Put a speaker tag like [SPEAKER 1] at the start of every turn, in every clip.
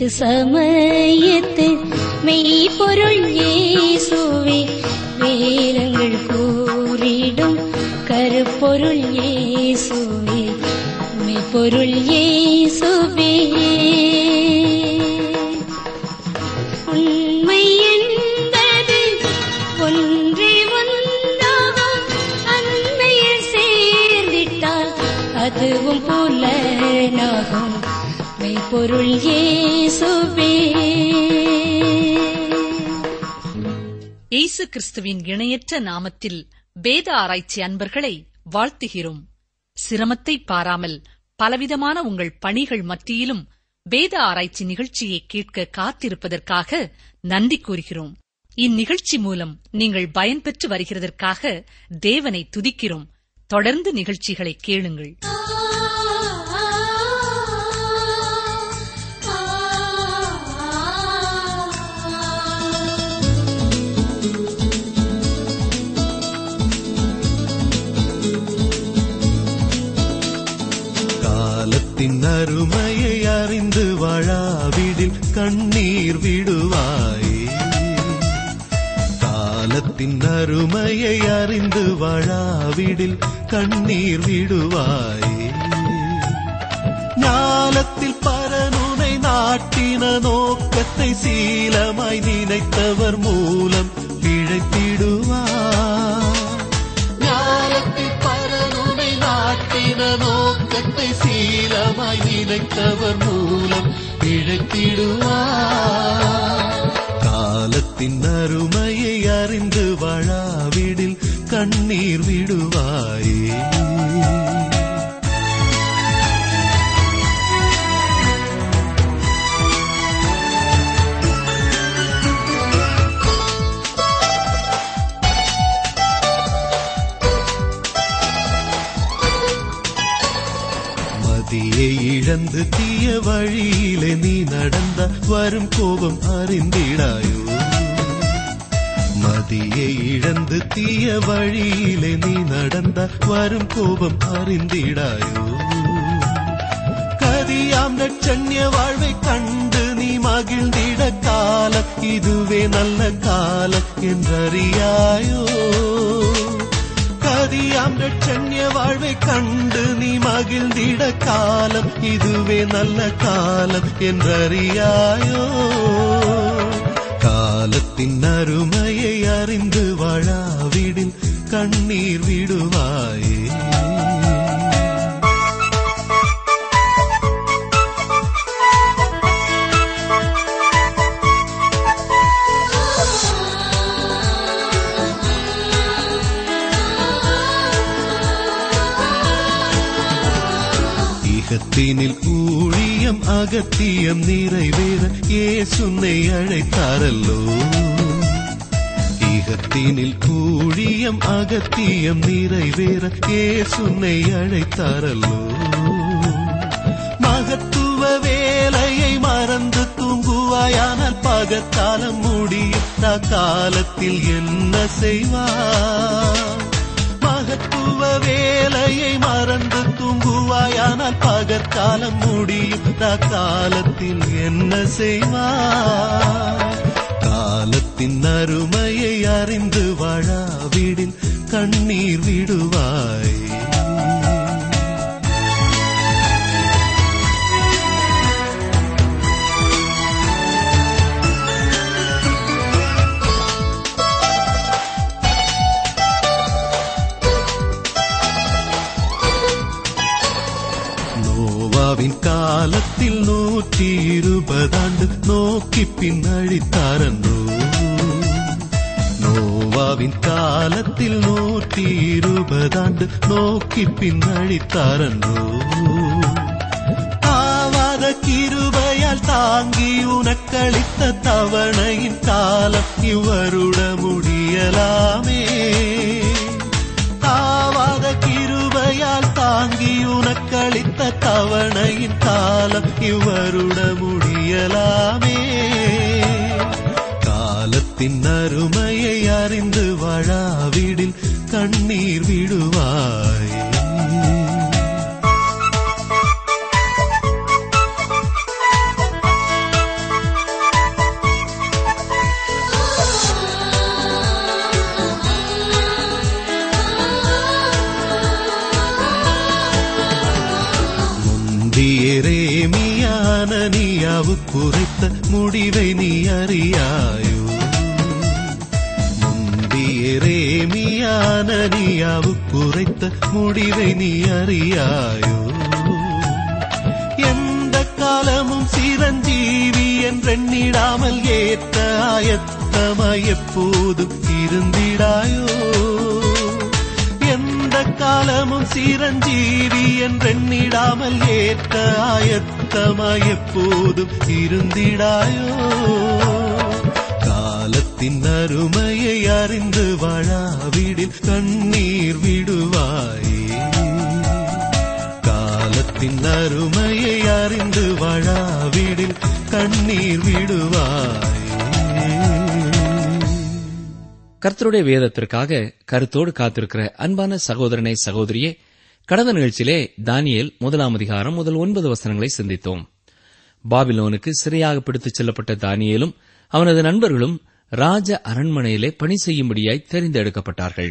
[SPEAKER 1] இது சமயத்து மெய்ப்பொருள் இயேசுவே வேதங்கள் கூறிடும் கருப்பொருள் இயேசுவே மெய்ப்பொருள் இயேசுவே உண்மை என்பது ஒன்றே ஒன்றாகும் அன்னையில் சேர்ந்திட்டால் அதுவும் புலனாகும் மெய்ப்பொருள் இயேசுவே
[SPEAKER 2] இயேசு கிறிஸ்துவின் இணையற்ற நாமத்தில் வேத ஆராய்ச்சி அன்பர்களை வாழ்த்துகிறோம் சிரமத்தை பாராமல் பலவிதமான உங்கள் பணிகள் மத்தியிலும் வேத ஆராய்ச்சி நிகழ்ச்சியை கேட்க காத்திருப்பதற்காக நன்றி கூறுகிறோம் இந்நிகழ்ச்சி மூலம் நீங்கள் பயன்பெற்று வருகிறதற்காக தேவனை துதிக்கிறோம் தொடர்ந்து நிகழ்ச்சிகளை கேளுங்கள்
[SPEAKER 3] காலத்தின் அருமையை அறிந்து வாழாவிடில் கண்ணீர் விடுவாயே காலத்தின் அருமையை அறிந்து வாழாவிடில் கண்ணீர் விடுவாயே ஞாலத்தில் பரனுனை நாட்டின நோக்கத்தை சீலமாய் நினைத்தவர் மூலம் பிழைத்திடுவார் ஞானத்தில் பரனுனை நாட்டின நோக்கத்தை சீலமாய் நினைத்தவர் மூலம் இழைத்திடுவார் காலத்தின் அருமையை அறிந்து வாழாவிடில் கண்ணீர் விடுவாயே மதியை இழந்து தீய வழியிலே நீ நடந்த வரும் கோபம் அறிந்திடாயோ மதியை இழந்து தீய வழியிலே நீ நடந்த வரும் கோபம் அறிந்திடாயோ கதியாம் நட்சண்ய வாழ்வை கண்டு நீ மகிழ்ந்திட காலம் இதுவே நல்ல காலம் என்றறியாயோ கதியாம் ரட்சண்ய வாழ்வை கண்டு நீ மகிழ்ந்திட காலம் இதுவே நல்ல காலம் என்றறியாயோ காலத்தின் அருமையை அறிந்து வாழாவிடில் கண்ணீர் விடுவாயே ஈகத்தினில் ஊழியம் அகத்தியம் நிறைவேற ஏசுன்னை அழைத்தாரல்லோ ஈகத்தினில் ஊழியம் அகத்தியம் நிறைவேற ஏசுன்னை அழைத்தாரல்லோ மகத்துவ வேலையை மறந்து தூங்குவாயானால் பகத்தாலம் முடியும் காலத்தில் என்ன செய்வார் மகத்துவ வேலையை மறந்து தூங்குவாயானால் பகற்காலம் முடியும் காலத்தில் என்ன செய்வார் காலத்தின் அருமையை அறிந்து வாழாவிடில் கண்ணீர் விடுவாய் நோவாவின் காலத்தில் நூற்றி இருபதாண்டு நோக்கி பின்னழித்தாரன்றோ நோவாவின் காலத்தில் நூற்றி இருபதாண்டு நோக்கி பின்னழித்தாரன்றோ ஆவாத கிருபையால் தாங்கி உனக்களித்த தவணையின் காலம் இவருட முடியலாமே ஆவாத கிருபையால் தாங்கி உனக்களித்த தவணையின் காலம் இவருட முடியலாமே காலத்தின் அருமையை அறிந்து வாழாவிடில் கண்ணீர் விடுவாய் அனனியாவுக்குரைத்த முடிவை நீ அறியாயோ முந்தியரேமியா அனனியாவுக்குரைத்த முடிவை நீ அறியாயோ எந்த காலமும் சிரஞ்சீவி என்றெண்ணிடாமல் ஏற்ற ஆயத்தமாய் எப்போதும் இருந்திடாயோ எந்த காலமும் சிரஞ்சீவி என்றெண்ணிடாமல் ஏற்ற ஆயத்தமாய் எப்போதும் இருந்திடாயோ காலத்தின் அருமையை அறிந்து வாழாவிடில் கண்ணீர் விடுவாயே காலத்தின் அருமையை அறிந்து வாழாவிடில் கண்ணீர் விடுவாயே
[SPEAKER 4] கர்த்தருடைய வேதத்திற்காக கருத்தோடு காத்திருக்கிற அன்பான சகோதரனை சகோதரியே கடந்த நிகழ்ச்சியிலே தானியேல் முதலாம் அதிகாரம் முதல் ஒன்பது வசனங்களை சிந்தித்தோம் பாபிலோனுக்கு சிறையாக பிடித்துச் செல்லப்பட்ட தானியேலும் அவனது நண்பர்களும் ராஜ அரண்மனையிலே பணி செய்யும்படியாய் தெரிந்தெடுக்கப்பட்டார்கள்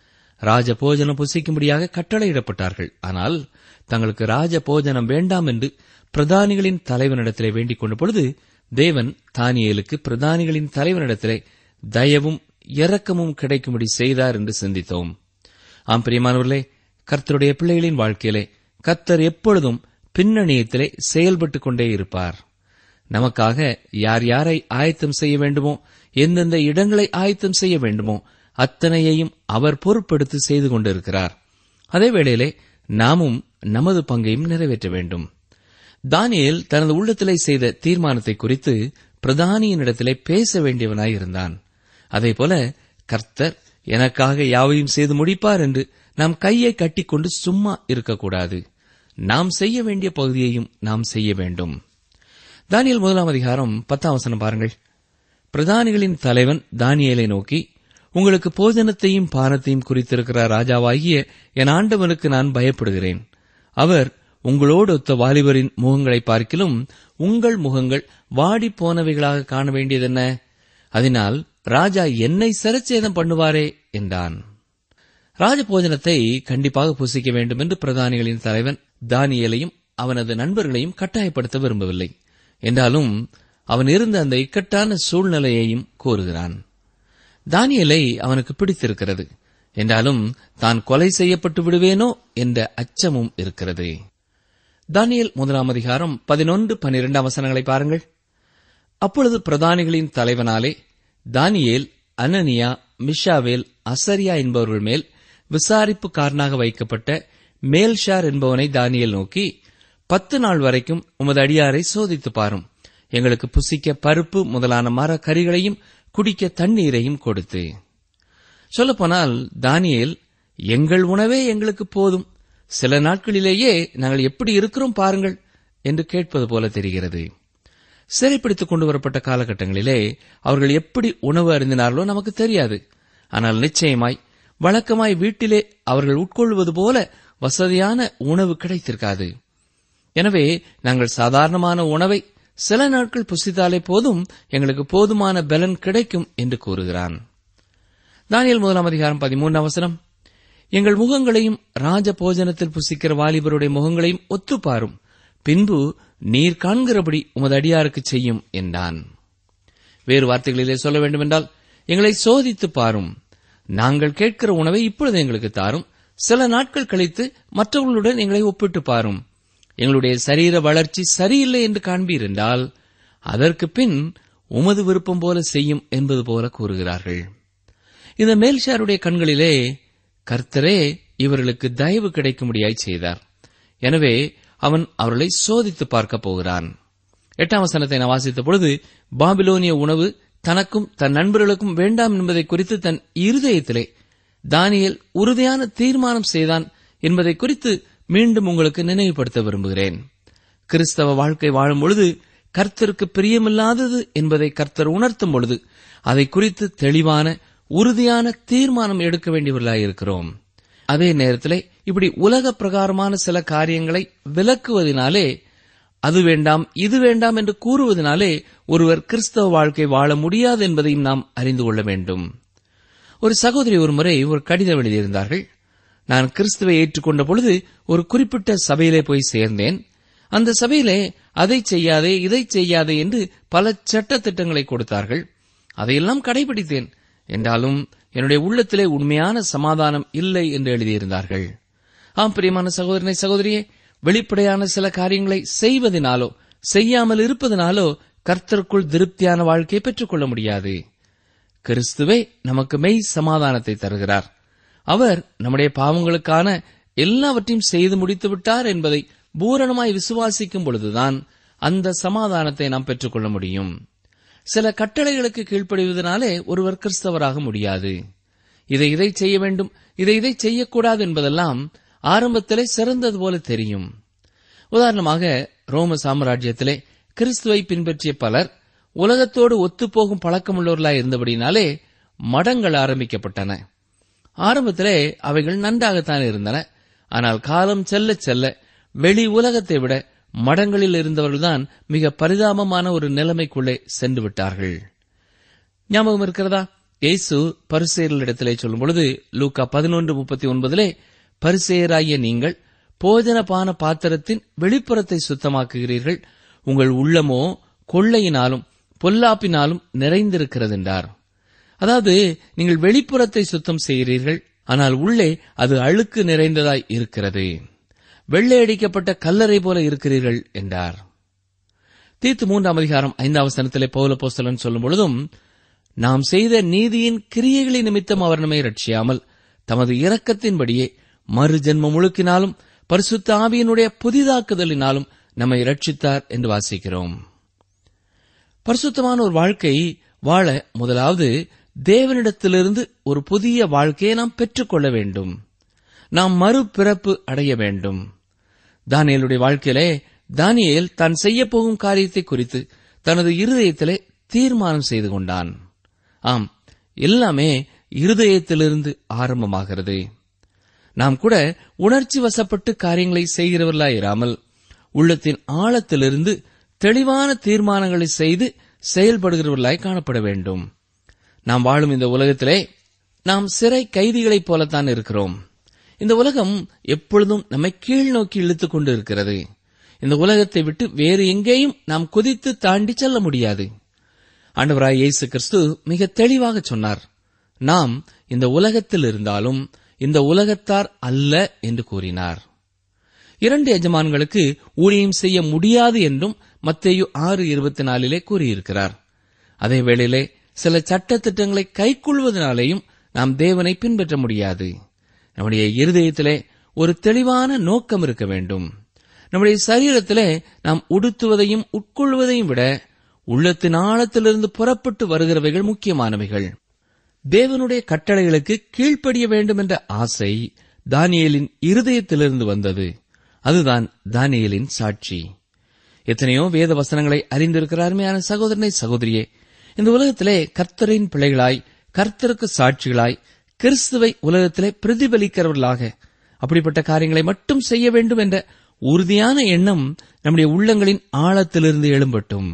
[SPEAKER 4] ராஜ போஜனம் புசிக்கும்படியாக கட்டளையிடப்பட்டார்கள் ஆனால் தங்களுக்கு ராஜ போஜனம் வேண்டாம் என்று பிரதானிகளின் தலைவனிடத்திலே வேண்டிக் கொண்ட பொழுது தேவன் தானியேலுக்கு பிரதானிகளின் தலைவனிடத்திலே தயவும் இரக்கமும் கிடைக்கும்படி செய்தார் என்று சிந்தித்தோம் ஆம் பிரியமானவர்களே கர்த்தருடைய பிள்ளைகளின் வாழ்க்கையிலே கர்த்தர் எப்பொழுதும் பின்னணியத்திலே செயல்பட்டுக் கொண்டே இருப்பார் நமக்காக யார் யாரை ஆயத்தம் செய்ய வேண்டுமோ எந்தெந்த இடங்களை ஆயத்தம் செய்ய வேண்டுமோ அத்தனையையும் அவர் பொறுப்பெடுத்து செய்து கொண்டிருக்கிறார் அதே வேளையிலே நாமும் நமது பங்கையும் நிறைவேற்ற வேண்டும் தானியேல் தனது உள்ளத்திலே செய்த தீர்மானத்தை குறித்து பிரதானியினிடத்திலே பேச வேண்டியவனாயிருந்தான் அதேபோல கர்த்தர் எனக்காக யாவையும் செய்து முடிப்பார் என்று நாம் கையை கட்டிக்கொண்டு சும்மா இருக்கக்கூடாது நாம் செய்ய வேண்டிய பகுதியையும் நாம் செய்ய வேண்டும் தானியேல் முதலாம் அதிகாரம் பத்தாம் வசனம் பாருங்கள் பிரதானிகளின் தலைவன் தானியேலை நோக்கி உங்களுக்கு போஜனத்தையும் பானத்தையும் குறித்திருக்கிற ராஜாவாகிய என் ஆண்டவனுக்கு நான் பயப்படுகிறேன் அவர் உங்களோடு ஒத்த வாலிபரின் முகங்களை பார்க்கிலும் உங்கள் முகங்கள் வாடிப் போனவைகளாக காண வேண்டியதென்ன அதனால் ராஜா என்னை சிரச்சேதம் பண்ணுவாரே என்றான் ராஜபோஜனத்தை கண்டிப்பாக புசிக்க வேண்டும் என்று பிரதானிகளின் தலைவன் தானியேலையும் அவனது நண்பர்களையும் கட்டாயப்படுத்த விரும்பவில்லை என்றாலும் அவன் இருந்த அந்த இக்கட்டான சூழ்நிலையையும் கூறுகிறான் தானியேலை அவனுக்கு பிடித்திருக்கிறது என்றாலும் தான் கொலை செய்யப்பட்டு விடுவேனோ என்ற அச்சமும் இருக்கிறது தானியேல் முதலாம் அதிகாரம் பதினொன்று பனிரெண்டாம் வசனங்களை பாருங்கள் அப்பொழுது பிரதானிகளின் தலைவனாலே தானியேல் அனனியா மிஷாவேல் அசரியா என்பவர்கள் மேல் விசாரிப்புக்காரனாக வைக்கப்பட்ட மேல்ஷார் என்பவனை தானியேல் நோக்கி பத்து நாள் வரைக்கும் உமது அடியாரை சோதித்து பாரும் எங்களுக்கு புசிக்க பருப்பு முதலான மர கறிகளையும் குடிக்க தண்ணீரையும் கொடுத்து சொல்லப்போனால் தானியேல் எங்கள் உணவே எங்களுக்கு போதும் சில நாட்களிலேயே நாங்கள் எப்படி இருக்கிறோம் பாருங்கள் என்று கேட்பது போல தெரிகிறது சிறைப்பிடித்துக் கொண்டு வரப்பட்ட காலகட்டங்களிலே அவர்கள் எப்படி உணவு அருந்தினார்களோ நமக்கு தெரியாது ஆனால் நிச்சயமாய் வழக்கமாய் வீட்டிலே அவர்கள் உட்கொள்வது போல வசதியான உணவு கிடைத்திருக்காது எனவே நாங்கள் சாதாரணமான உணவை சில நாட்கள் புசித்தாலே போதும் எங்களுக்கு போதுமான பலன் கிடைக்கும் என்று கூறுகிறான் தானியல் முதலாம் அதிகாரம் பதிமூன்றாம் அவசரம் எங்கள் முகங்களையும் ராஜ போஜனத்தில் புசிக்கிற வாலிபருடைய முகங்களையும் ஒத்துப்பாரும் பின்பு நீர் காண்கிறபடி உமது அடியாருக்கு செய்யும் என்றான் வேறு வார்த்தைகளிலே சொல்ல வேண்டுமென்றால் எங்களை சோதித்து பாரும் நாங்கள் கேட்கிற உணவை இப்பொழுது எங்களுக்கு தாரும் சில நாட்கள் கழித்து மற்றவர்களுடன் எங்களை ஒப்பிட்டு பாரும் எங்களுடைய சரீர வளர்ச்சி சரியில்லை என்று காண்பீர் என்றால் அதற்கு பின் உமது விருப்பம் போல செய்யும் என்பது போல கூறுகிறார்கள் இந்த மேல்ஷாருடைய கண்களிலே கர்த்தரே இவர்களுக்கு தயவு கிடைக்கும்படியாய் செய்தார் எனவே அவன் அவர்களை சோதித்து பார்க்கப் போகிறான் எட்டாம் வசனத்தை நான் வாசித்த பொழுது பாபிலோனிய உணவு தனக்கும் தன் நண்பர்களுக்கும் வேண்டாம் என்பதை குறித்து தன் இருதயத்திலே தானியேல் உறுதியான தீர்மானம் செய்தான் என்பதை குறித்து மீண்டும் உங்களுக்கு நினைவுபடுத்த விரும்புகிறேன் கிறிஸ்தவ வாழ்க்கை வாழும் பொழுது கர்த்தருக்கு பிரியமில்லாதது என்பதை கர்த்தர் உணர்த்தும் பொழுது அதை குறித்து தெளிவான உறுதியான தீர்மானம் எடுக்க வேண்டியவர்களாயிருக்கிறோம் அதே நேரத்திலே இப்படி உலக பிரகாரமான சில காரியங்களை விலக்குவதனாலே அது வேண்டாம் இது வேண்டாம் என்று கூறுவதனாலே ஒருவர் கிறிஸ்தவ வாழ்க்கை வாழ முடியாது என்பதையும் நாம் அறிந்து கொள்ள வேண்டும் ஒரு சகோதரி ஒரு முறை ஒரு கடிதம் எழுதியிருந்தார்கள் நான் கிறிஸ்துவை ஏற்றுக்கொண்ட பொழுது ஒரு குறிப்பிட்ட சபையிலே போய் சேர்ந்தேன் அந்த சபையிலே அதை செய்யாதே இதை செய்யாதே என்று பல சட்ட திட்டங்களை கொடுத்தார்கள் அதையெல்லாம் கடைபிடித்தேன் என்றாலும் என்னுடைய உள்ளத்திலே உண்மையான சமாதானம் இல்லை என்று எழுதியிருந்தார்கள் ஆம் பிரியமான சகோதரனை சகோதரியே வெளிப்படையான சில காரியங்களை செய்வதனாலோ செய்யாமல் இருப்பதனாலோ கர்த்தருக்குள் திருப்தியான வாழ்க்கையை பெற்றுக்கொள்ள முடியாது கிறிஸ்துவே நமக்கு மெய் சமாதானத்தை தருகிறார் அவர் நம்முடைய பாவங்களுக்கான எல்லாவற்றையும் செய்து முடித்து விட்டார் என்பதை பூரணமாய் விசுவாசிக்கும் பொழுதுதான் அந்த சமாதானத்தை நாம் பெற்றுக்கொள்ள முடியும் சில கட்டளைகளுக்கு கீழ்ப்படிவதனாலே ஒருவர் கிறிஸ்தவராக முடியாது இதை இதை செய்ய வேண்டும் இதை இதை செய்யக்கூடாது என்பதெல்லாம் ஆரம்பத்திலே சிறந்தது போல தெரியும் உதாரணமாக ரோம சாம்ராஜ்யத்திலே கிறிஸ்துவை பின்பற்றிய பலர் உலகத்தோடு ஒத்துப்போகும் பழக்கமுள்ளவர்களாய் இருந்தபடினாலே மடங்கள் ஆரம்பிக்கப்பட்டன ஆரம்பத்திலே அவைகள் நன்றாகத்தான் இருந்தன ஆனால் காலம் செல்ல செல்ல வெளி உலகத்தை விட மடங்களில் இருந்தவர்கள்தான் மிக பரிதாபமான ஒரு நிலைமைக்குள்ளே சென்று விட்டார்கள் ஞாபகம் இருக்கிறதா இயேசு பரிசேயர்களிடத்திலே சொல்லும் பொழுது லூக்கா பதினொன்று முப்பத்தி ஒன்பதிலே பரிசேயராகிய நீங்கள் போஜனபான பாத்திரத்தின் வெளிப்புறத்தை சுத்தமாக்குகிறீர்கள் உங்கள் உள்ளமோ கொள்ளையினாலும் பொல்லாப்பினாலும் நிறைந்திருக்கிறது என்றார் அதாவது நீங்கள் வெளிப்புறத்தை சுத்தம் செய்கிறீர்கள் ஆனால் உள்ளே அது அழுக்கு நிறைந்ததாய் இருக்கிறது வெள்ளையடிக்கப்பட்ட கல்லறை போல இருக்கிறீர்கள் என்றார் தீத்து மூன்றாம் அதிகாரம் ஐந்தாம் வசனத்திலே பௌல போஸ்தலன் சொல்லும் பொழுதும் நாம் செய்த நீதியின் கிரியைகளின் நிமித்தம் அவர் நம்மை ரட்சியாமல் தமது இரக்கத்தின்படியே மறு ஜென்ம முழுக்கினாலும் பரிசுத்த ஆவியினுடைய புதிதாக்குதலினாலும் நம்மை ரட்சித்தார் என்று வாசிக்கிறோம் பரிசுத்தமான ஒரு வாழ்க்கை வாழ முதலாவது தேவனிடத்திலிருந்து ஒரு புதிய வாழ்க்கையை நாம் பெற்றுக்கொள்ள வேண்டும் நாம் மறுபிறப்பு அடைய வேண்டும் தானியலுடைய வாழ்க்கையிலே தானியேல் தான் செய்யப்போகும் காரியத்தை குறித்து தனது இருதயத்திலே தீர்மானம் செய்து கொண்டான் ஆம் எல்லாமே இருதயத்திலிருந்து ஆரம்பமாகிறது நாம் கூட உணர்ச்சி வசப்பட்டு காரியங்களை செய்கிறவர்களாயிராமல் உள்ளத்தின் ஆழத்திலிருந்து தெளிவான தீர்மானங்களை செய்து செயல்படுகிறவர்களாய் காணப்பட வேண்டும் நாம் வாழும் இந்த உலகத்திலே நாம் சிறை கைதிகளைப் போலத்தான் இருக்கிறோம் இந்த உலகம் எப்பொழுதும் நம்மை கீழ் நோக்கி இழுத்துக் கொண்டு இருக்கிறது இந்த உலகத்தை விட்டு வேறு எங்கேயும் நாம் குதித்து தாண்டி செல்ல முடியாது ஆண்டவராய் இயேசு கிறிஸ்து மிக தெளிவாக சொன்னார் நாம் இந்த உலகத்தில் இருந்தாலும் இந்த உலகத்தார் அல்ல என்று கூறினார் இரண்டு எஜமான்களுக்கு ஊழியம் செய்ய முடியாது என்றும் மத்தேயு ஆறு இருபத்தி நாலிலே கூறியிருக்கிறார் அதே வேளையிலே சில சட்ட திட்டங்களை கைக்கொள்வதனாலேயும் நாம் தேவனை பின்பற்ற முடியாது நம்முடைய இருதயத்திலே ஒரு தெளிவான நோக்கம் இருக்க வேண்டும் நம்முடைய சரீரத்திலே நாம் உடுத்துவதையும் உட்கொள்வதையும் விட உள்ளத்தின் ஆழத்திலிருந்து புறப்பட்டு வருகிறவைகள் முக்கியமானவைகள் தேவனுடைய கட்டளைகளுக்கு கீழ்ப்படிய வேண்டும் என்ற ஆசை தானியேலின் இருதயத்திலிருந்து வந்தது அதுதான் தானியேலின் சாட்சி எத்தனையோ வேத வசனங்களை அறிந்திருக்கிற அருமையான சகோதரனை சகோதரியே இந்த உலகத்திலே கர்த்தரின் பிள்ளைகளாய் கர்த்தருக்கு சாட்சிகளாய் கிறிஸ்துவை உலகத்திலே பிரதிபலிக்கிறவர்களாக அப்படிப்பட்ட காரியங்களை மட்டும் செய்ய வேண்டும் என்ற உறுதியான எண்ணம் நம்முடைய உள்ளங்களின் ஆழத்திலிருந்து எழும்பட்டும்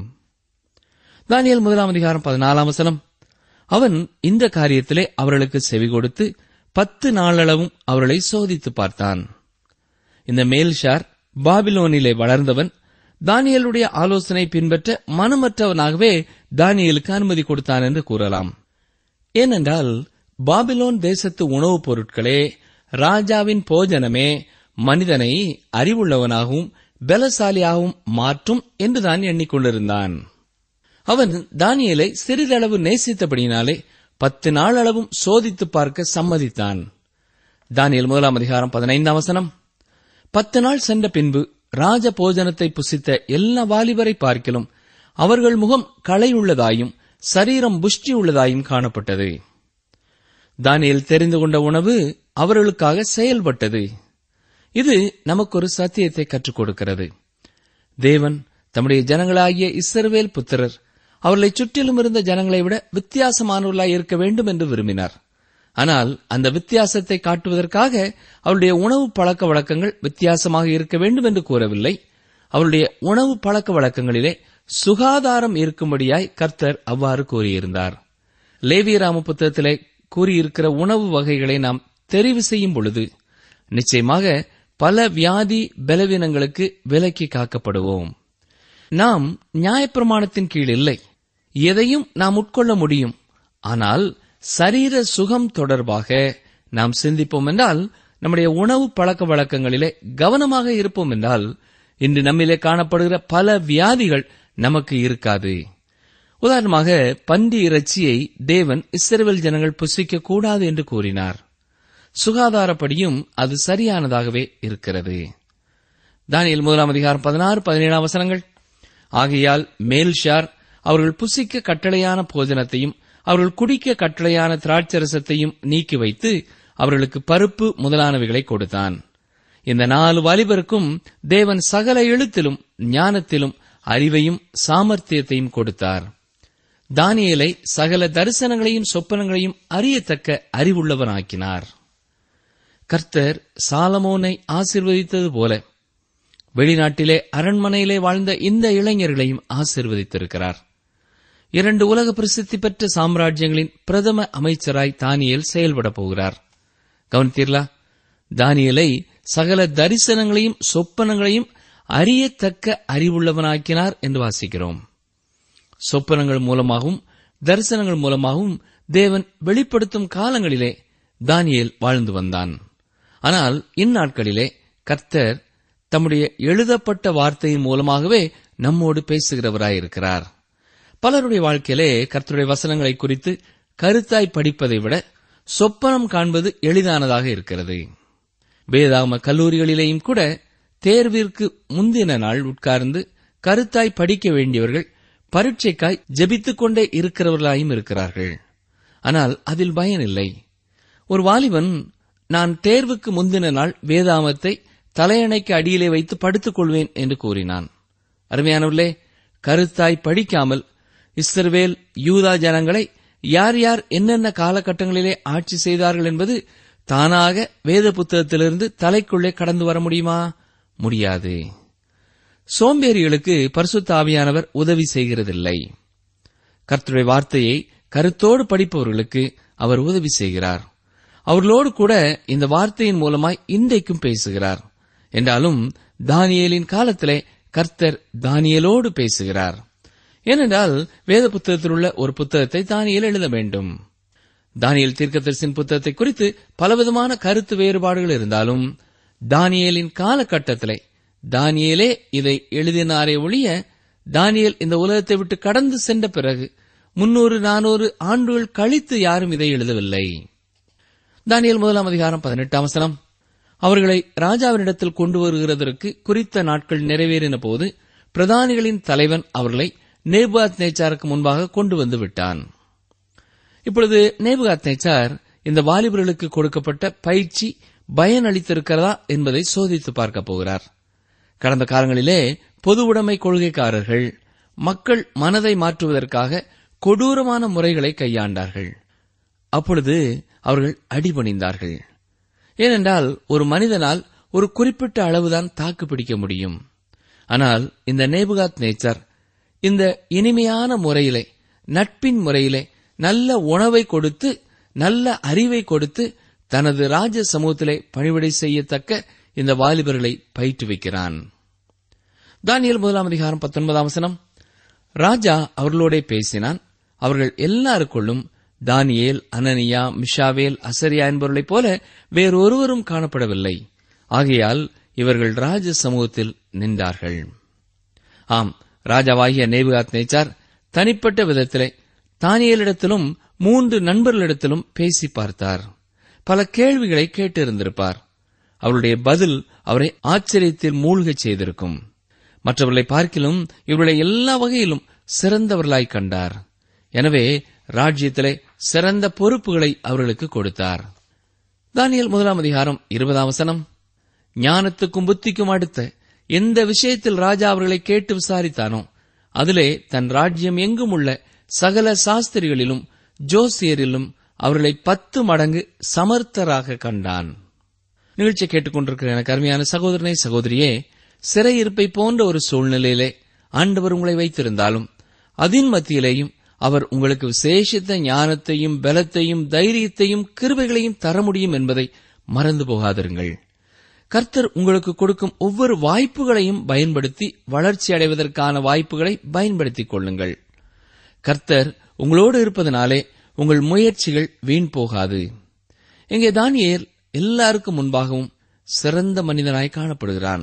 [SPEAKER 4] தானியல் முதலாம் அதிகாரம் பதினாலாம் வசனம் அவன் இந்த காரியத்திலே அவர்களுக்கு செவி கொடுத்து பத்து நாளளவும் அவர்களை சோதித்து பார்த்தான் இந்த மேல்ஷார் பாபிலோனிலே வளர்ந்தவன் தானியலுடைய ஆலோசனை பின்பற்ற மனமற்றவனாகவே தானியலுக்கு அனுமதி கொடுத்தான் என்று கூறலாம் ஏனென்றால் பாபிலோன் தேசத்து உணவுப் பொருட்களே ராஜாவின் போஜனமே மனிதனை அறிவுள்ளவனாகவும் பலசாலியாகவும் மாற்றும் என்றுதான் எண்ணிக்கொண்டிருந்தான் அவன் தானியலை சிறிதளவு நேசித்தபடியினாலே பத்து நாளளவும் சோதித்து பார்க்க சம்மதித்தான் தானியல் முதலாம் அதிகாரம் பதினைந்தாம் வசனம் பத்து நாள் சென்ற பின்பு ராஜ போஜனத்தை புசித்த எல்லா வாலிபரை பார்க்கிலும் அவர்கள் முகம் களையுள்ளதாயும் சரீரம் புஷ்டி உள்ளதாயும் காணப்பட்டது தானியல் தெரிந்து கொண்ட உணவு அவர்களுக்காக செயல்பட்டது இது நமக்கு ஒரு சத்தியத்தை கற்றுக் கொடுக்கிறது தேவன் தம்முடைய ஜனங்களாகிய இஸ்ரவேல் புத்திரர் அவர்களை சுற்றிலும் இருந்த ஜனங்களை விட வித்தியாசமானவர்களாய் இருக்க வேண்டும் என்று விரும்பினார் ஆனால் அந்த வித்தியாசத்தை காட்டுவதற்காக அவருடைய உணவு பழக்க வழக்கங்கள் வித்தியாசமாக இருக்க வேண்டும் என்று கூறவில்லை அவருடைய உணவு பழக்க வழக்கங்களிலே சுகாதாரம் இருக்கும்படியாய் கர்த்தர் அவ்வாறு கூறியிருந்தார் லேவியராம புத்தகத்திலே கூறியிருக்கிற உணவு வகைகளை நாம் தெரிவு செய்யும் பொழுது நிச்சயமாக பல வியாதி பலவீனங்களுக்கு விலக்கி காக்கப்படுவோம் நாம் நியாயப்பிரமாணத்தின் கீழ் இல்லை எதையும் நாம் உட்கொள்ள முடியும் ஆனால் சரீர சுகம் தொடர்பாக நாம் சிந்திப்போம் என்றால் நம்முடைய உணவு பழக்க வழக்கங்களிலே கவனமாக இருப்போம் என்றால் இன்று நம்மிலே காணப்படுகிற பல வியாதிகள் நமக்கு இருக்காது உதாரணமாக பன்றி இறைச்சியை தேவன் இஸ்ரவேல் ஜனங்கள் புசிக்க கூடாது என்று கூறினார் சுகாதாரப்படியும் அது சரியானதாகவே இருக்கிறது தானியல் முதலாம் அதிகாரம் பதினாறு பதினேழாம் வசனங்கள் ஆகையால் மேல்ஷார் அவர்கள் புசிக்க கட்டளையான போஜனத்தையும் அவர்கள் குடிக்க கட்டளையான திராட்சரசத்தையும் நீக்கி வைத்து அவர்களுக்கு பருப்பு முதலானவைகளை கொடுத்தான் இந்த நாலு வாலிபருக்கும் தேவன் சகல எழுத்திலும் ஞானத்திலும் அறிவையும் சாமர்த்தியத்தையும் கொடுத்தார் தானியேலை சகல தரிசனங்களையும் சொப்பனங்களையும் அறியத்தக்க அறிவுள்ளவனாக்கினார் கர்த்தர் சாலமோனை ஆசிர்வதித்தது போல வெளிநாட்டிலே அரண்மனையிலே வாழ்ந்த இந்த இளைஞர்களையும் ஆசிர்வதித்திருக்கிறார் இரண்டு உலக பிரசித்தி பெற்ற சாம்ராஜ்யங்களின் பிரதம அமைச்சராய் தானியேல் செயல்பட போகிறார் கவனித்தீர்களா தானியலை சகல தரிசனங்களையும் சொப்பனங்களையும் அறியத்தக்க அறிவுள்ளவனாக்கினார் என்று வாசிக்கிறோம் சொப்பனங்கள் மூலமாகவும் தரிசனங்கள் மூலமாகவும் தேவன் வெளிப்படுத்தும் காலங்களிலே தானியேல் வாழ்ந்து வந்தான் ஆனால் இந்நாட்களிலே கர்த்தர் தம்முடைய எழுதப்பட்ட வார்த்தையின் மூலமாகவே நம்மோடு பேசுகிறவராயிருக்கிறார் பலருடைய வாழ்க்கையிலே கர்த்தருடைய வசனங்களை குறித்து கருத்தாய் படிப்பதை விட சொப்பனம் காண்பது எளிதானதாக இருக்கிறது வேதாம கல்லூரிகளிலேயும் கூட தேர்விற்கு முந்தின நாள் உட்கார்ந்து கருத்தாய் படிக்க வேண்டியவர்கள் பரீட்சைக்காய் ஜெபித்துக் கொண்டே இருக்கிறவர்களாயும் இருக்கிறார்கள் ஆனால் அதில் பயனில்லை ஒரு வாலிபன் நான் தேர்வுக்கு முந்தின நாள் வேதாமத்தை தலையணைக்கு அடியிலே வைத்து படுத்துக் கொள்வேன் என்று கூறினான் அருமையானவர்களே கருத்தாய் படிக்காமல் இஸ்ரவேல் யூதா ஜனங்களை யார் யார் என்னென்ன காலகட்டங்களிலே ஆட்சி செய்தார்கள் என்பது தானாக வேத புத்தகத்திலிருந்து தலைக்குள்ளே கடந்து வர முடியுமா முடியாது சோம்பேறிகளுக்கு பரிசுத்த ஆவியானவர் உதவி செய்கிறதில்லை கர்த்தருடைய வார்த்தையை கருத்தோடு படிப்பவர்களுக்கு அவர் உதவி செய்கிறார் அவர்களோடு கூட இந்த வார்த்தையின் மூலமாய் இன்றைக்கும் பேசுகிறார் என்றாலும் தானியேலின் காலத்திலே கர்த்தர் தானியலோடு பேசுகிறார் ஏனென்றால் வேத புத்தகத்தில் உள்ள ஒரு புத்தகத்தை தானியல் எழுத வேண்டும் தானியல் தீர்க்கதரிசின் புத்தகத்தை குறித்து பலவிதமான கருத்து வேறுபாடுகள் இருந்தாலும் தானியேலின் காலகட்டத்திலே தானியேலே இதை எழுதினாரே ஒழிய தானியல் இந்த உலகத்தை விட்டு கடந்து சென்ற பிறகு முன்னூறு நானூறு ஆண்டுகள் கழித்து யாரும் இதை எழுதவில்லை தானியல் முதலாம் அதிகாரம் பதினெட்டாம் வசனம் அவர்களை ராஜாவினிடத்தில் கொண்டு வருகிறதற்கு குறித்த நாட்கள் நிறைவேறின போது பிரதானிகளின் தலைவன் அவர்களை நேபுகாத் நேச்சாருக்கு முன்பாக கொண்டு வந்து விட்டான் இப்பொழுது நேபுகாத் நேச்சார் இந்த வாலிபர்களுக்கு கொடுக்கப்பட்ட பயிற்சி பயன் அளித்திருக்கிறதா என்பதை சோதித்து பார்க்க போகிறார் கடந்த காலங்களிலே பொது உடைமை கொள்கைக்காரர்கள் மக்கள் மனதை மாற்றுவதற்காக கொடூரமான முறைகளை கையாண்டார்கள் அப்பொழுது அவர்கள் அடிபணிந்தார்கள் ஏனென்றால் ஒரு மனிதனால் ஒரு குறிப்பிட்ட அளவுதான் தாக்கு பிடிக்க முடியும் ஆனால் இந்த நேபுகாத் நேச்சர் இந்த இனிமையான முறையிலே நட்பின் முறையிலே நல்ல உணவை கொடுத்து நல்ல அறிவை கொடுத்து தனது ராஜ சமூகத்திலே பணிவிடை செய்யத்தக்க இந்த வாலிபர்களை பயிற்றுவிக்கிறான் தானியல் முதலாம் அதிகாரம் பத்தொன்பதாம் வசனம் ராஜா அவர்களோடே பேசினான் அவர்கள் எல்லாருக்குள்ளும் தானியேல் அனனியா மிஷாவேல் அசரியா என்பவர்களைப் போல வேறொருவரும் காணப்படவில்லை ஆகையால் இவர்கள் ராஜ சமூகத்தில் நின்றார்கள் ஆம் ராஜாவாகிய நேபுகாத் நேச்சார் தனிப்பட்ட விதத்திலே தானியலிடத்திலும் மூன்று நண்பர்களிடத்திலும் பேசி பார்த்தார் பல கேள்விகளை கேட்டிருந்திருப்பார் அவருடைய பதில் அவரை ஆச்சரியத்தில் மூழ்கச் செய்திருக்கும் மற்றவர்களை பார்க்கிலும் இவர்களை எல்லா வகையிலும் சிறந்தவர்களாய் கண்டார் எனவே ராஜ்யத்திலே சிறந்த பொறுப்புகளை அவர்களுக்கு கொடுத்தார் தானியல் முதலாம் அதிகாரம் இருபதாம் வசனம் ஞானத்துக்கும் புத்திக்கும் அடுத்த எந்த விஷயத்தில் ராஜா அவர்களை கேட்டு விசாரித்தானோ அதிலே தன் ராஜ்யம் எங்கும் உள்ள சகல சாஸ்திரிகளிலும் ஜோசியரிலும் அவர்களை பத்து மடங்கு சமர்த்தராக கண்டான் நிகழ்ச்சி கேட்டுக்கொண்டிருக்கிற எனக்கு அருமையான சகோதரனை சகோதரியே சிறையிருப்பை போன்ற ஒரு சூழ்நிலையிலே ஆண்டவர் உங்களை வைத்திருந்தாலும் அதன் மத்தியிலேயும் அவர் உங்களுக்கு விசேஷித்த ஞானத்தையும் பலத்தையும் தைரியத்தையும் கிருபைகளையும் தர முடியும் என்பதை மறந்து போகாதிருங்கள் கர்த்தர் உங்களுக்கு கொடுக்கும் ஒவ்வொரு வாய்ப்புகளையும் பயன்படுத்தி வளர்ச்சி அடைவதற்கான வாய்ப்புகளை பயன்படுத்திக் கொள்ளுங்கள் கர்த்தர் உங்களோடு இருப்பதனாலே உங்கள் முயற்சிகள் வீண் போகாது இங்கே தானியேல் எல்லாருக்கும் முன்பாகவும் சிறந்த மனிதனாய் காணப்படுகிறான்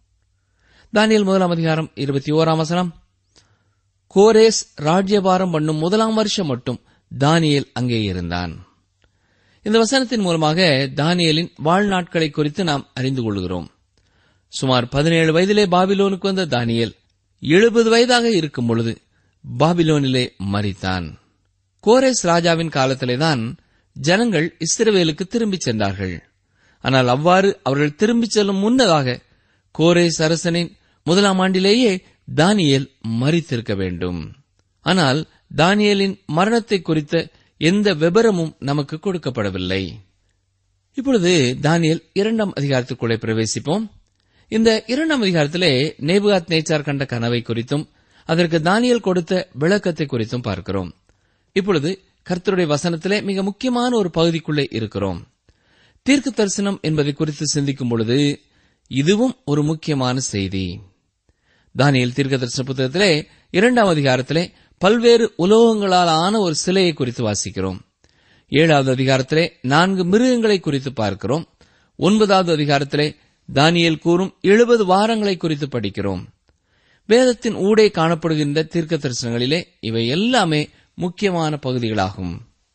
[SPEAKER 4] தானியல் முதலாம் அதிகாரம் இருபத்தி ஓராம் வசனம் கோரேஸ் ராஜ்யபாரம் பண்ணும் முதலாம் வருஷம் மட்டும் தானியேல் அங்கே இருந்தான் இந்த வசனத்தின் மூலமாக தானியலின் வாழ்நாட்களை குறித்து நாம் அறிந்து கொள்கிறோம் சுமார் பதினேழு வயதிலே பாபிலோனுக்கு வந்த தானியேல் எழுபது வயதாக இருக்கும் பொழுது பாபிலோனிலே மரித்தான் கோரேஸ் ராஜாவின் காலத்திலேதான் ஜனங்கள் இஸ்ரவேலுக்கு திரும்பிச் சென்றார்கள் ஆனால் அவ்வாறு அவர்கள் திரும்பிச் செல்லும் முன்னதாக கோரேஸ் அரசனின் முதலாம் ஆண்டிலேயே தானியேல் மரித்திருக்க வேண்டும் ஆனால் தானியேலின் மரணத்தை குறித்த எந்த விபரமும் நமக்கு கொடுக்கப்படவில்லை இப்பொழுது தானியேல் இரண்டாம் அதிகாரத்துக்குள்ளே பிரவேசிப்போம் இந்த இரண்டாம் அதிகாரத்திலே நேபுகாத் நேச்சார் கண்ட கனவை குறித்தும் அதற்கு தானியேல் கொடுத்த விளக்கத்தை குறித்தும் பார்க்கிறோம் இப்பொழுது கர்த்தருடைய வசனத்திலே மிக முக்கியமான ஒரு பகுதிக்குள்ளே இருக்கிறோம் தீர்க்க தரிசனம் என்பதை குறித்து சிந்திக்கும் பொழுது இதுவும் ஒரு முக்கியமான செய்தி தானியல் தீர்க்க தரிசன புத்தகத்திலே இரண்டாம் அதிகாரத்திலே பல்வேறு உலோகங்களால் ஆன ஒரு சிலையை குறித்து வாசிக்கிறோம் ஏழாவது அதிகாரத்திலே நான்கு மிருகங்களை குறித்து பார்க்கிறோம் ஒன்பதாவது அதிகாரத்திலே தானியேல் கூறும் எழுபது வாரங்களை குறித்து படிக்கிறோம் வேதத்தின் ஊடே காணப்படுகின்ற தீர்க்க தரிசனங்களிலே இவை எல்லாமே முக்கியமான பகுதிகளாகும்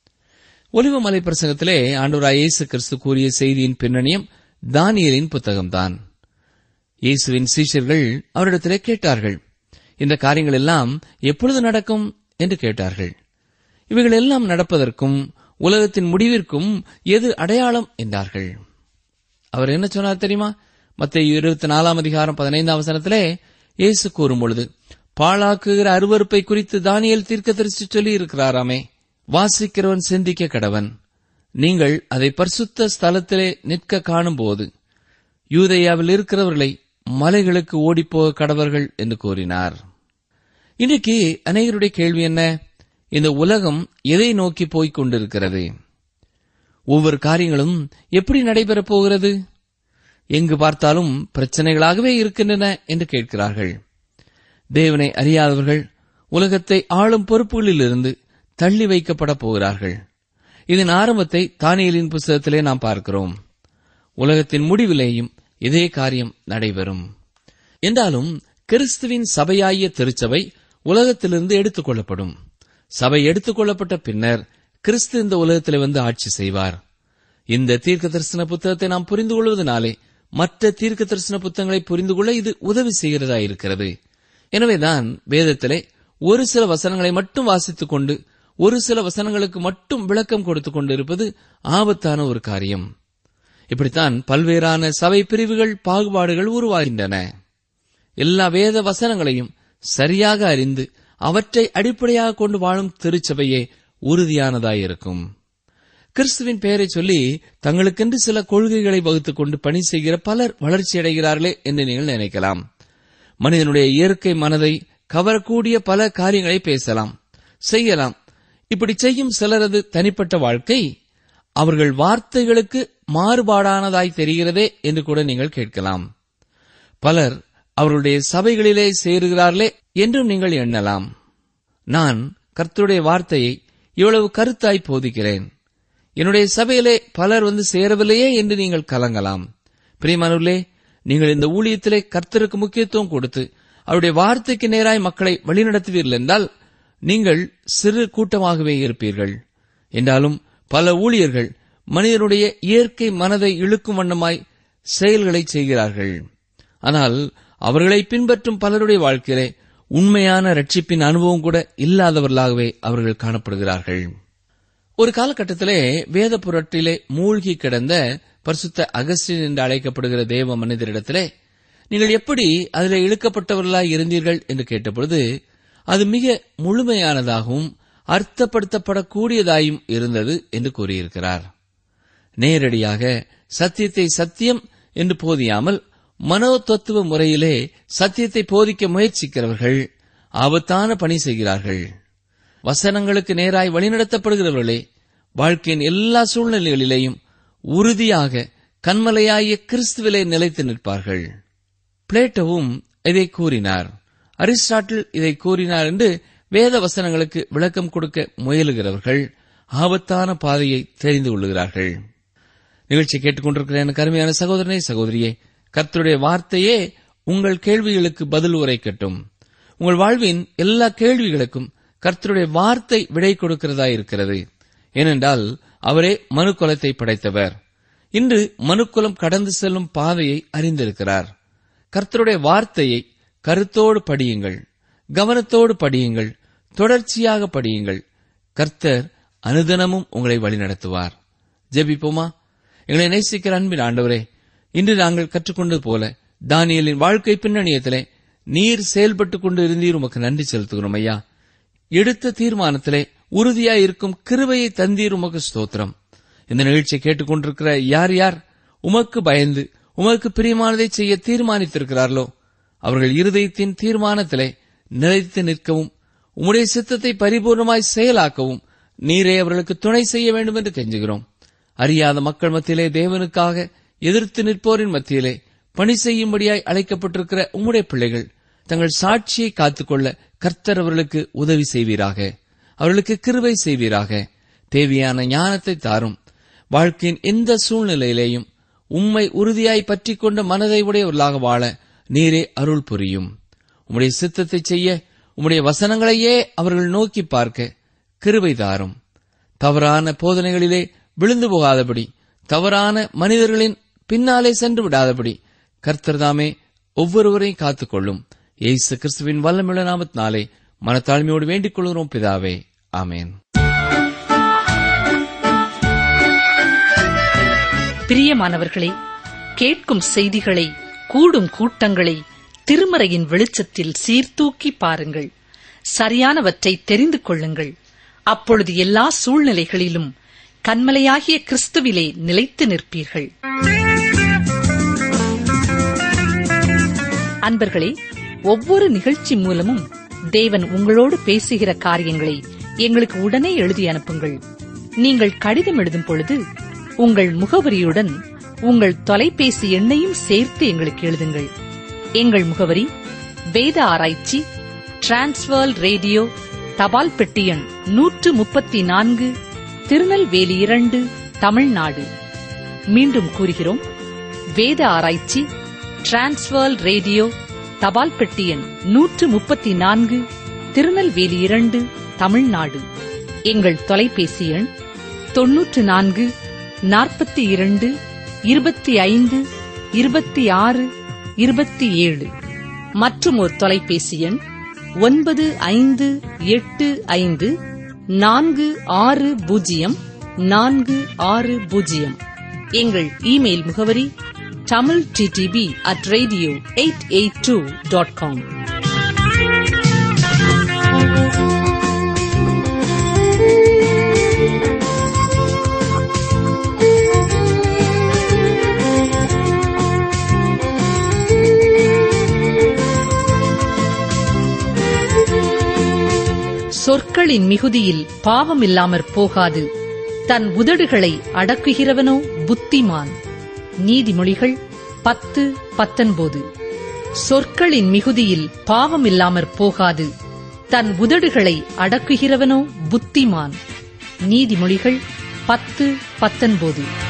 [SPEAKER 4] ஒலிவமலை பிரசங்கத்திலே ஆண்டவராய் இயேசு கிறிஸ்து கூறிய செய்தியின் பின்னணியம் தானியலின் புத்தகம்தான் இயேசுவின் சீஷர்கள் அவரிடத்திலே கேட்டார்கள் இந்த காரியங்கள் எல்லாம் எப்பொழுது நடக்கும் என்று கேட்டார்கள் இவைகள் எல்லாம் நடப்பதற்கும் உலகத்தின் முடிவிற்கும் எது அடையாளம் என்றார்கள் அவர் என்ன சொன்னார் தெரியுமா மத்திய இருபத்தி நாலாம் அதிகாரம் பதினைந்தாம் வசனத்திலே இயேசு கூறும் பொழுது பாழாக்குகிற அருவறுப்பை குறித்து தானியல் தீர்க்கதரிசி சொல்லி இருக்கிறாராமே வாசிக்கிறவன் சிந்திக்க கடவன் நீங்கள் அதை பரிசுத்த ஸ்தலத்திலே நிற்க காணும்போது யூதேயாவில் இருக்கிறவர்களை மலைகளுக்கு ஓடிப்போக கடவர்கள் என்று கூறினார் இன்றைக்கு அநேகருடைய கேள்வி என்ன இந்த உலகம் எதை நோக்கி போய்க் கொண்டிருக்கிறது ஒவ்வொரு காரியங்களும் எப்படி நடைபெறப் போகிறது எங்கு பார்த்தாலும் பிரச்சனைகளாகவே இருக்கின்றன என்று கேட்கிறார்கள் தேவனை அறியாதவர்கள் உலகத்தை ஆளும் பொறுப்புகளிலிருந்து தள்ளி வைக்கப்பட போகிறார்கள் இதன் ஆரம்பத்தை தானியலின் புஸ்தகத்திலே நாம் பார்க்கிறோம் உலகத்தின் முடிவிலேயும் இதே காரியம் நடைபெறும் என்றாலும் கிறிஸ்துவின் சபையாகிய திருச்சபை உலகத்திலிருந்து எடுத்துக் கொள்ளப்படும் சபை எடுத்துக் கொள்ளப்பட்ட பின்னர் கிறிஸ்து இந்த உலகத்தில் வந்து ஆட்சி செய்வார் இந்த தீர்க்க தரிசன புத்தகத்தை நாம் புரிந்து கொள்வதனாலே மற்ற தீர்க்க தரிசன புத்தகங்களை புரிந்து கொள்ள இது உதவி செய்கிறதா இருக்கிறது எனவேதான் வேதத்திலே ஒரு சில வசனங்களை மட்டும் வாசித்துக் கொண்டு ஒரு சில வசனங்களுக்கு மட்டும் விளக்கம் கொடுத்துக் கொண்டிருப்பது ஆபத்தான ஒரு காரியம் இப்படித்தான் பல்வேறான சபை பிரிவுகள் பாகுபாடுகள் உருவாகின்றன எல்லா வேத வசனங்களையும் சரியாக அறிந்து அவற்றை அடிப்படையாக கொண்டு வாழும் திருச்சபையே உறுதியானதாயிருக்கும் கிறிஸ்துவின் பெயரை சொல்லி தங்களுக்கென்று சில கொள்கைகளை வகுத்துக் கொண்டு பணி செய்கிற பலர் வளர்ச்சியடைகிறார்களே என்று நீங்கள் நினைக்கலாம் மனிதனுடைய இயற்கை மனதை கவரக்கூடிய பல காரியங்களை பேசலாம் செய்யலாம் இப்படி செய்யும் சிலரது தனிப்பட்ட வாழ்க்கை அவர்கள் வார்த்தைகளுக்கு மாறுபாடானதாய் தெரிகிறதே என்று கூட நீங்கள் கேட்கலாம் பலர் அவர்களுடைய சபைகளிலே சேருகிறார்களே என்றும் நீங்கள் எண்ணலாம் நான் கர்த்தருடைய வார்த்தையை இவ்வளவு கருத்தாய் போதிக்கிறேன் என்னுடைய சபையிலே பலர் வந்து சேரவில்லையே என்று நீங்கள் கலங்கலாம் பிரியமானவர்களே நீங்கள் இந்த ஊழியத்திலே கர்த்தருக்கு முக்கியத்துவம் கொடுத்து அவருடைய வார்த்தைக்கு நேராய் மக்களை வழிநடத்துவீர்கள் என்றால் நீங்கள் சிறு கூட்டமாகவே இருப்பீர்கள் என்றாலும் பல ஊழியர்கள் மனிதனுடைய இயற்கை மனதை இழுக்கும் வண்ணமாய் செயல்களை செய்கிறார்கள் ஆனால் அவர்களை பின்பற்றும் பலருடைய வாழ்க்கையிலே உண்மையான ரட்சிப்பின் அனுபவம் கூட இல்லாதவர்களாகவே அவர்கள் காணப்படுகிறார்கள் ஒரு காலகட்டத்திலே வேத புரட்டிலே மூழ்கி கிடந்த பரிசுத்த அகஸ்டின் என்று அழைக்கப்படுகிற தேவ மனிதரிடத்திலே நீங்கள் எப்படி அதிலே இழுக்கப்பட்டவர்களாய் இருந்தீர்கள் என்று கேட்டபொழுது அது மிக முழுமையானதாகவும் அர்த்தப்படுத்தப்படக்கூடியதாயும் இருந்தது என்று கூறியிருக்கிறார் நேரடியாக சத்தியத்தை சத்தியம் என்று போதியாமல் மனோ தத்துவ முறையிலே சத்தியத்தை போதிக்க முயற்சிக்கிறவர்கள் ஆபத்தான பணி செய்கிறார்கள் வசனங்களுக்கு நேராய் வழிநடத்தப்படுகிறவர்களே வாழ்க்கையின் எல்லா சூழ்நிலைகளிலேயும் உறுதியாக கண்மலையாகிய கிறிஸ்துவிலே நிலைத்து நிற்பார்கள் பிளேட்டோவும் இதை கூறினார் அரிஸ்டாட்டில் இதை கூறினார் என்று வேத வசனங்களுக்கு விளக்கம் கொடுக்க முயலுகிறவர்கள் ஆபத்தான பாதையை தெரிந்து கொள்ளுகிறார்கள் நிகழ்ச்சி கேட்டுக்கொண்டிருக்கிற எனக்கு அருமையான சகோதரனே சகோதரியே கர்த்தருடைய வார்த்தையே உங்கள் கேள்விகளுக்கு பதில் உரைக்கட்டும் உங்கள் வாழ்வின் எல்லா கேள்விகளுக்கும் கர்த்தருடைய வார்த்தை விடை கொடுக்கிறதா இருக்கிறது ஏனென்றால் அவரே மனுக்குலத்தை படைத்தவர் இன்று மனுக்குலம் கடந்து செல்லும் பாதையை அறிந்திருக்கிறார் கர்த்தருடைய வார்த்தையை கருத்தோடு படியுங்கள் கவனத்தோடு படியுங்கள் தொடர்ச்சியாக படியுங்கள் கர்த்தர் அனுதினமும் உங்களை வழிநடத்துவார் ஜெபிப்போமா எங்களை நேசிக்கிற அன்பின் ஆண்டவரே இன்று நாங்கள் கற்றுக்கொண்டது போல தானியலின் வாழ்க்கை பின்னணியத்திலே நீர் செயல்பட்டுக் கொண்டு இருந்தீர் உமக்கு நன்றி செலுத்துகிறோம் ஐயா எடுத்த தீர்மானத்திலே உறுதியாய் இருக்கும் கிருபையை தந்தீர் உமக்கு ஸ்தோத்திரம் இந்த நிகழ்ச்சியை கேட்டுக்கொண்டிருக்கிற யார் யார் உமக்கு பயந்து உமக்கு பிரியமானதை செய்ய தீர்மானித்திருக்கிறார்களோ அவர்கள் இருதயத்தின் தீர்மானத்திலே நிலைத்து நிற்கவும் உம்முடைய சித்தத்தை பரிபூர்ணமாய் செயலாக்கவும் நீரே அவர்களுக்கு துணை செய்ய வேண்டும் என்று கெஞ்சுகிறோம் அறியாத மக்கள் மத்தியிலே தேவனுக்காக எதிர்த்து நிற்போரின் மத்தியிலே பணி செய்யும்படியாய் அழைக்கப்பட்டிருக்கிற உம்முடைய பிள்ளைகள் தங்கள் சாட்சியை காத்துக்கொள்ள கர்த்தர் அவர்களுக்கு உதவி செய்வீராக அவர்களுக்கு கிருபை செய்வீராக தேவையான ஞானத்தை தாரும் வாழ்க்கையின் எந்த சூழ்நிலையிலேயும் உம்மை உறுதியாய் பற்றிக் கொண்ட மனதை உடையவர்களாக வாழ நீரே அருள் புரியும் உம்முடைய சித்தத்தை செய்ய உம்முடைய வசனங்களையே அவர்கள் நோக்கி பார்க்க கிருபை தாரும் தவறான போதனைகளிலே விழுந்து போகாதபடி தவறான மனிதர்களின் பின்னாலே சென்று விடாதபடி கர்த்தர்தாமே ஒவ்வொருவரையும் காத்துக்கொள்ளும் இயேசு கிறிஸ்துவின் வல்லமிழ நாமத்தினாலே மனத்தாழ்மையோடு வேண்டிக் கொள்கிறோம் பிதாவே ஆமேன்
[SPEAKER 2] பிரியமானவர்களே கேட்கும் செய்திகளை கூடும் கூட்டங்களை திருமறையின் வெளிச்சத்தில் சீர்தூக்கி பாருங்கள் சரியானவற்றை தெரிந்து கொள்ளுங்கள் அப்பொழுது எல்லா சூழ்நிலைகளிலும் கண்மலையாகிய கிறிஸ்துவிலே நிலைத்து நிற்பீர்கள் அன்பர்களே ஒவ்வொரு நிகழ்ச்சி மூலமும் தேவன் உங்களோடு பேசுகிற காரியங்களை எங்களுக்கு உடனே எழுதி அனுப்புங்கள் நீங்கள் கடிதம் எழுதும் பொழுது உங்கள் முகவரியுடன் உங்கள் தொலைபேசி எண்ணையும் சேர்த்து எங்களுக்கு எழுதுங்கள் எங்கள் முகவரி வேத ஆராய்ச்சி டிரான்ஸ்வர் ரேடியோ தபால் பெட்டி எண் நூற்று முப்பத்தி நான்கு திருநெல்வேலி இரண்டு தமிழ்நாடு மீண்டும் கூறுகிறோம் வேத ஆராய்ச்சி டிரான்ஸ்வர் ரேடியோ தபால் பெட்டி எண் நூற்று முப்பத்தி நான்கு திருநெல்வேலி இரண்டு தமிழ்நாடு எங்கள் தொலைபேசி எண் தொன்னூற்று நான்கு நாற்பத்தி இரண்டு இருபத்தி ஐந்து இருபத்தி ஆறு இருபத்தி ஏழு மற்றும் ஒரு தொலைபேசி எண் ஒன்பது ஐந்து எட்டு ஐந்து நான்கு ஆறு பூஜ்ஜியம் நான்கு ஆறு பூஜ்ஜியம் எங்கள் இமெயில் முகவரி Tamil DTP at radio eight eight two dot com சொற்களின் மிகுதியில் பாவம் இல்லாமற் போகாது தன் உதடுகளை அடக்குகிறவனோ புத்திமான் நீதிமொழிகள் பத்து பத்தொன்பது சொற்களின் மிகுதியில் பாவம் இல்லாமற் போகாது தன் உதடுகளை அடக்குகிறவனோ புத்திமான் நீதிமொழிகள் பத்து பத்தொன்பது